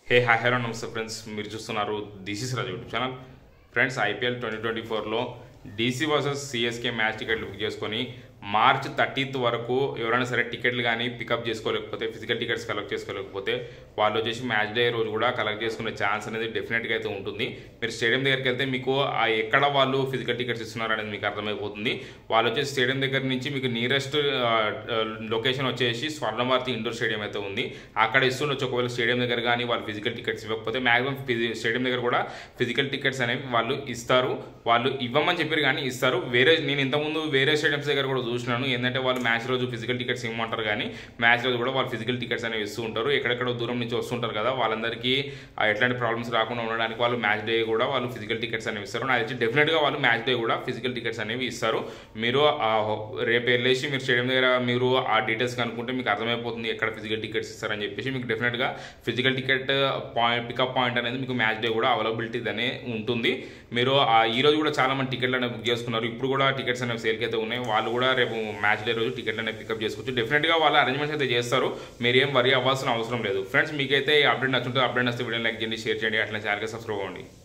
హే hi hello నమస్తే friends మీరు చూస్తున్నారు this is Raju YouTube channel friends IPL twenty twenty ఫోర్లో డీసీ వర్సెస్ సిఎస్కే మ్యాచ్ టికెట్లు బుక్ చేసుకొని మార్చ్ థర్టీత్ వరకు ఎవరైనా సరే టికెట్లు కానీ పికప్ చేసుకోలేకపోతే ఫిజికల్ టికెట్స్ కలెక్ట్ చేసుకోలేకపోతే వాళ్ళు వచ్చేసి మ్యాచ్ డే రోజు కూడా కలెక్ట్ చేసుకునే ఛాన్స్ అనేది డెఫినెట్గా అయితే ఉంటుంది మీరు స్టేడియం దగ్గరికి వెళ్తే మీకు ఆ ఎక్కడ వాళ్ళు ఫిజికల్ టికెట్స్ ఇస్తున్నారు అనేది మీకు అర్థమైపోతుంది వాళ్ళు వచ్చేసి స్టేడియం దగ్గర నుంచి మీకు నియరెస్ట్ లొకేషన్ వచ్చేసి స్వర్ణభారతి ఇండోర్ స్టేడియం అయితే ఉంది అక్కడ ఇస్తుండొచ్చు ఒకవేళ స్టేడియం దగ్గర కానీ వాళ్ళు ఫిజికల్ టికెట్స్ ఇవ్వకపోతే మ్యాక్సిమం స్టేడియం దగ్గర కూడా ఫిజికల్ టికెట్స్ అనేవి వాళ్ళు ఇస్తారు వాళ్ళు ఇవ్వమని చెప్పారు కానీ ఇస్తారు వేరే నేను ఇంతకుముందు వేరే స్టేడియంస్ దగ్గర కూడా చూసినాను ఏంటంటే వాళ్ళు మ్యాచ్ రోజు ఫిజికల్ టికెట్స్ ఇవ్వమంటారు కానీ మ్యాచ్ రోజు కూడా వాళ్ళు ఫిజికల్ టికెట్స్ అనేవి ఇస్తూ ఉంటారు ఎక్కడెక్కడో దూరం నుంచి వస్తుంటారు కదా వాళ్ళందరికీ ఆ ఎట్లాంటి ప్రాబ్లమ్స్ రాకుండా ఉండడానికి వాళ్ళు మ్యాచ్ డే కూడా వాళ్ళు ఫిజికల్ టికెట్స్ అనేవి ఇస్తారు నాకు తెలిసి డెఫినెట్గా వాళ్ళు మ్యాచ్ డే కూడా ఫిజికల్ టికెట్స్ అనేవి ఇస్తారు మీరు ఆ రేపు వెళ్ళేసి మీరు స్టేడియం దగ్గర మీరు ఆ డీటెయిల్స్ కనుక్కుంటే మీకు అర్థమైపోతుంది ఎక్కడ ఫిజికల్ టికెట్స్ ఇస్తారని చెప్పేసి మీకు డెఫినెట్గా physical ticket point pickup point అనేది మీకు మ్యాచ్ డే కూడా అవైలబిలిటీ అనే ఉంటుంది మీరు ఆ ఈ రోజు కూడా చాలా మంది టికెట్లు అనేవి బుక్ చేసుకున్నారు ఇప్పుడు కూడా టికెట్స్ అనేవి సేల్కి అయితే ఉన్నాయి వాళ్ళు కూడా రేపు మ్యాచ్ డే రోజు టికెట్లు అనేవి పికప్ చేసుకోవచ్చు డెఫినెట్గా వాళ్ళు అరేంజ్మెంట్స్ అయితే చేస్తారు మీరు ఏం వరి అవ్వాల్సిన అవసరం లేదు ఫ్రెండ్స్ మీకైతే ఈ అప్డేట్ నచ్చుంటే అప్డేట్ నచ్చితే వీడియో లైక్ చేయండి షేర్ చేయండి అట్లా ఛానల్కి సబ్స్క్రైబ్ అవ్వండి